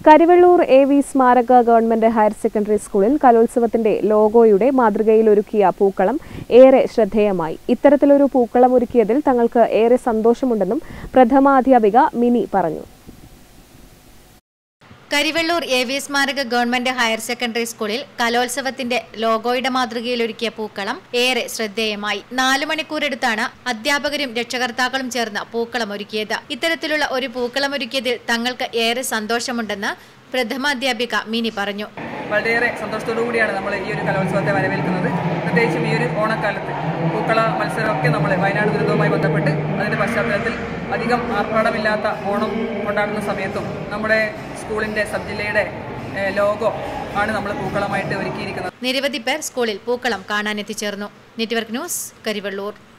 Karivellur A V സ്മാരക government higher secondary സ്കൂളിൽ കലോത്സവത്തിന്റെ ലോഗോയുടെ മാതൃകയിൽ ഒരുക്കിയ പൂക്കളം ഏറെ ശ്രദ്ധേയമായി ഇത്തരത്തിലൊരു പൂക്കളം ഒരുക്കിയതിൽ തങ്ങൾക്ക് ഏറെ സന്തോഷമുണ്ടെന്നും പ്രഥമാധ്യാപിക മിനി പറഞ്ഞു കരിവെള്ളൂർ എ വി സ്മാരക ഗവൺമെന്റ് ഹയർ സെക്കൻഡറി സ്കൂളിൽ കലോത്സവത്തിന്റെ ലോഗോയുടെ മാതൃകയിലൊരുക്കിയ പൂക്കളം ഏറെ ശ്രദ്ധേയമായി നാലു മണിക്കൂറെടുത്താണ് അധ്യാപകരും രക്ഷകർത്താക്കളും ചേർന്ന് പൂക്കളം ഒരുക്കിയത് ഇത്തരത്തിലുള്ള ഒരു പൂക്കളം ഒരുക്കിയതിൽ തങ്ങൾക്ക് ഏറെ സന്തോഷമുണ്ടെന്ന് പ്രഥമാധ്യാപിക മിനി പറഞ്ഞു വളരെയേറെ സന്തോഷത്തോടു കൂടിയാണ് നമ്മൾ ഈ ഒരു കലോത്സവത്തെ വരവേൽക്കുന്നത് പ്രത്യേകിച്ചും ഈ ഒരു ഓണക്കാലത്ത് പൂക്കള മത്സരമൊക്കെ നമ്മൾ വയനാട് ദുരന്തവുമായി ബന്ധപ്പെട്ട് അതിൻ്റെ പശ്ചാത്തലത്തിൽ അധികം ആർഭാടമില്ലാത്ത ഓണം കൊണ്ടാടുന്ന സമയത്തും നമ്മുടെ സ്കൂളിൻ്റെ സബ് ജില്ലയുടെ ഏഹ്, ലോഗോ ആണ് നമ്മൾ പൂക്കളമായിട്ട് ഒരുക്കിയിരിക്കുന്നത് നിരവധി പേർ സ്കൂളിൽ പൂക്കളം കാണാനെത്തിച്ചേർന്നു നെറ്റ്വർക്ക് ന്യൂസ് കരിവെള്ളൂർ